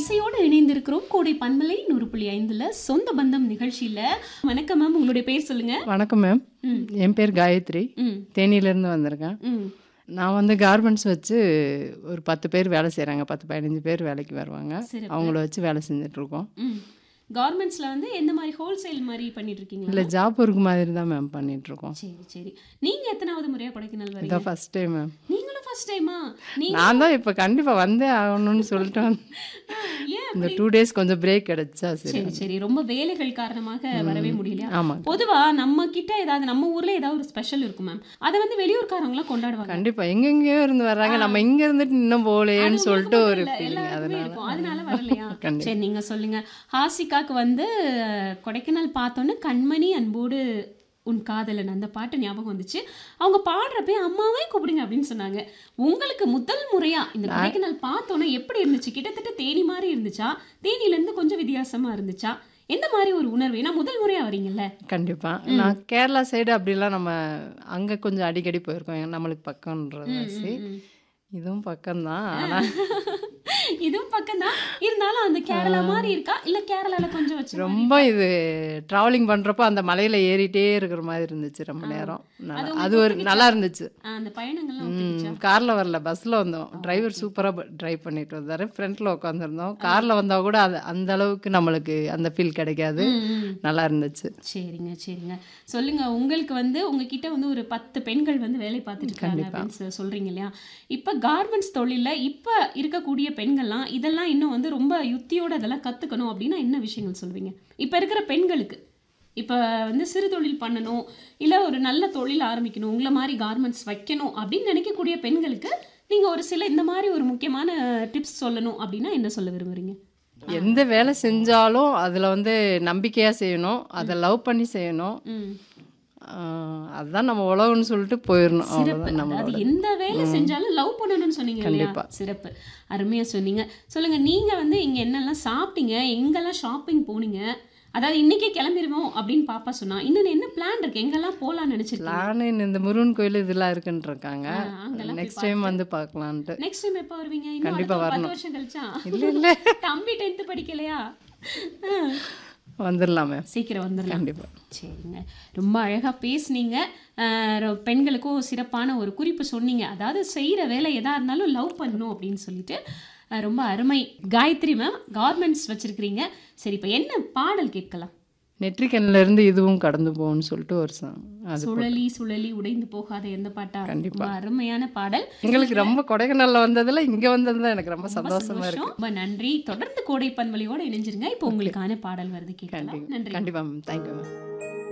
இசையோடு இணைந்திருக்கிறோம் கோடை பன்மலை நூறு புள்ளி ஐந்துல சொந்த பந்தம் நிகழ்ச்சியில வணக்கம் மேம் உங்களுடைய பேர் சொல்லுங்க வணக்கம் மேம் ம். என் பேர் காயத்ரி ம் தேனியிலேருந்து வந்திருக்கேன் ம் நான் வந்து கார்மெண்ட்ஸ் வச்சு ஒரு பத்து பேர் வேலை செய்கிறாங்க பத்து பதினஞ்சு பேர் வேலைக்கு வருவாங்க சிறப்பு. அவங்கள வச்சு வேலை செஞ்சிட்ருக்கோம் ம் கார்மெண்ட்ஸ்ல வந்து எந்த மாதிரி ஹோல்சேல் மாதிரி பண்ணிட்டு இருக்கீங்களா இல்லை ஜாப் ஒர்க் மாதிரி தான் மேம் பண்ணிகிட்ருக்கோம் சரி சரி நீங்க எத்தனாவது முறையா கொடைக்கானல் வரீங்க இதான் ஃபஸ்ட் டைம் மேம் நீங்களும் ஃபர்ஸ்ட் டைமா நீங்க நான் தான் இப்போ கண்டிப்பாக வந்தே ஆகணும்னு சொல்லிட்டு வந்து ஏன் இந்த டூ டேஸ் கொஞ்சம் பிரேக் கிடைச்சா சரி சரி சரி ரொம்ப வேலைகள் காரணமாக வரவே முடியலையா ஆமாங்க பொதுவா நம்ம கிட்ட ஏதாவது நம்ம ஊர்ல ஏதாவது ஒரு ஸ்பெஷல் இருக்கும் மேம் அதை வந்து வெளியூர்காரங்களாம் கொண்டாடுவாங்க கண்டிப்பாக எங்கெங்கேயோ இருந்து வர்றாங்க நம்ம இங்கே இருந்துட்டு இன்னும் போகலையேன்னு சொல்லிட்டு ஒரு இல்ல, ஃபீலிங் எல்லாருக்குமே அதனால இருக்கும் அதனால வரலையா கண்டிப்பா. சரி நீங்க சொல்லுங்க ஹாசிகாக்கு வந்து அஹ், கொடைக்கானல் பார்த்தோன்னே கண்மணி அன்போடு உன் காதலன் அந்த பாட்டு ஞாபகம் வந்துச்சு அவங்க பாடுறப்ப அம்மாவே கூப்பிடுங்க அப்படின்னு சொன்னாங்க உங்களுக்கு முதல் முறையா இந்த கொடைக்கானல் பார்த்தோன்னே எப்படி இருந்துச்சு கிட்டத்தட்ட தேனி மாதிரி இருந்துச்சா தேனில இருந்து கொஞ்சம் வித்தியாசமா இருந்துச்சா எந்த மாதிரி ஒரு உணர்வு ஏன்னா முதல் முறையா வரீங்கல்ல கண்டிப்பாக நான் கேரளா சைடு அப்படிலாம் நம்ம அங்கே கொஞ்சம் அடிக்கடி போயிருக்கோம் நம்மளுக்கு பக்கம்ன்றதாசி இதுவும் பக்கம்தான் ஆனால் இதுவும் பக்கம்தான் இருந்தாலும் அந்த கேரளா மாதிரி இருக்கா இல்ல கேரளால கொஞ்சம் வச்சு ரொம்ப இது ட்ராவலிங் பண்ணுறப்போ அந்த மலையில் ஏறிட்டே இருக்கிற மாதிரி இருந்துச்சு ரொம்ப நேரம் நல்லா- அது ஒரு நல்லா இருந்துச்சு ஆஹ் அந்த பயணங்கள்லாம் ஒத்துக்கிச்சா? காரில் வரல பஸ்ஸில் வந்தோம் டிரைவர் சூப்பராக டிரைவ் பண்ணிட்டு வந்தார் ஃப்ரண்ட்டில் உட்காந்துருந்தோம் காரில் வந்தால் கூட அது அந்த அளவுக்கு நம்மளுக்கு அந்த ஃபீல் கிடைக்காது ம், ம். நல்லா இருந்துச்சு சரிங்க சரிங்க சொல்லுங்க உங்களுக்கு வந்து உங்ககிட்ட வந்து ஒரு பத்து பெண்கள் வந்து வேலை பார்த்துட்டு இருக்காங்க அப்படின்னு சொ- சொல்றீங்க இல்லையா இப்ப கார்மெண்ட்ஸ் தொழில்ல இப்ப இருக்கக்கூடிய பெண்கள்லாம் இதெல்லாம் இன்னும் வந்து ரொம்ப யுத்தியோட அதெல்லாம் கத்துக்கணும் அப்படின்னா என்ன விஷயங்கள் சொல்வீங்க இப்ப இருக்கிற பெண்களுக்கு இப்ப வந்து சிறு தொழில் பண்ணணும் இல்ல ஒரு நல்ல தொழில் ஆரம்பிக்கணும் உங்களை மாதிரி கார்மெண்ட்ஸ் வைக்கணும் அப்படின்னு நினைக்கக்கூடிய பெண்களுக்கு நீங்க ஒரு சில இந்த மாதிரி ஒரு முக்கியமான டிப்ஸ் சொல்லணும் அப்படின்னா என்ன சொல்ல விரும்புறீங்க எந்த வேலை செஞ்சாலும் அதில் வந்து நம்பிக்கையாக செய்யணும் அதை லவ் பண்ணி செய்யணும் ம் ஆஹ் அதுதான் நம்ம உலகம்னு சொல்லிட்டு போயிடணும் சிறப்பு அவ்வளோதான் நம்ம அதாவது எந்த வேலை செஞ்சாலும் லவ் பண்ணணும்னு சொன்னீங்க இல்லையா கண்டிப்பா. சிறப்பு அருமையா சொன்னீங்க சொல்லுங்க நீங்க வந்து இங்க என்னெல்லாம் சாப்பிட்டீங்க எங்கெல்லாம் ஷாப்பிங் போனீங்க அதாவது இன்னைக்கே கிளம்பிடுவோம் அப்படின்னு பாப்பா சொன்னா இன்னும் என்ன பிளான் இருக்கு எங்கெல்லாம் போலாம்னு நினைச்சிருக்கீங்க பிளான் இந்த முருகன் கோயில் இதெல்லாம் இருக்குன்னு இருக்காங்க ஆ, அங்கெல்லாம் போய் நெக்ஸ்ட் டைம் வந்து பார்க்கலான்ட்டு நெக்ஸ்ட் டைம் எப்போ வருவீங்க இன்னும் கண்டிப்பா அடுத்த ஒரு வரணும். பத்து வருஷம் கழிச்சா இல்லை இல்லை தம்பி டென்த் படிக்கலையா ஆ, வந்துடலாம் மேம் சீக்கிரம் வந்துடலாம் கண்டிப்பாக சரிங்க ரொம்ப அழகாக பேசுனீங்க அஹ் ரொ- பெண்களுக்கும் சிறப்பான ஒரு குறிப்பு சொன்னீங்க அதாவது செய்கிற வேலை எதாக இருந்தாலும் லவ் பண்ணணும் அப்படின்னு சொல்லிட்டு அஹ் ரொம்ப அருமை காயத்ரி மேம் கார்மெண்ட்ஸ் வச்சிருக்கிறீங்க சரி இப்போ என்ன பாடல் கேட்கலாம் நெற்றிக்கண்ணில் இருந்து இதுவும் கடந்து போகும்னு சொல்லிட்டு ஒரு சாங் அது சுழலி சுழலி உடைந்து போகாத எந்த பாட்டா கண்டிப்பா. ரொம்ப அருமையான பாடல் எங்களுக்கு ரொம்ப கொடைக்கானல்ல வந்ததுல இங்க வந்தது தான் எனக்கு ரொம்ப சந்தோஷமா இருக்கு சந்தோஷம். ரொம்ப நன்றி தொடர்ந்து கோடை பன்மொழியோட இணைஞ்சிருங்க இப்போ உங்களுக்கான பாடல் வருது கேட்கலாம் நன்றி கண்டிப்பா மேம் தேங்க்யூ மேம்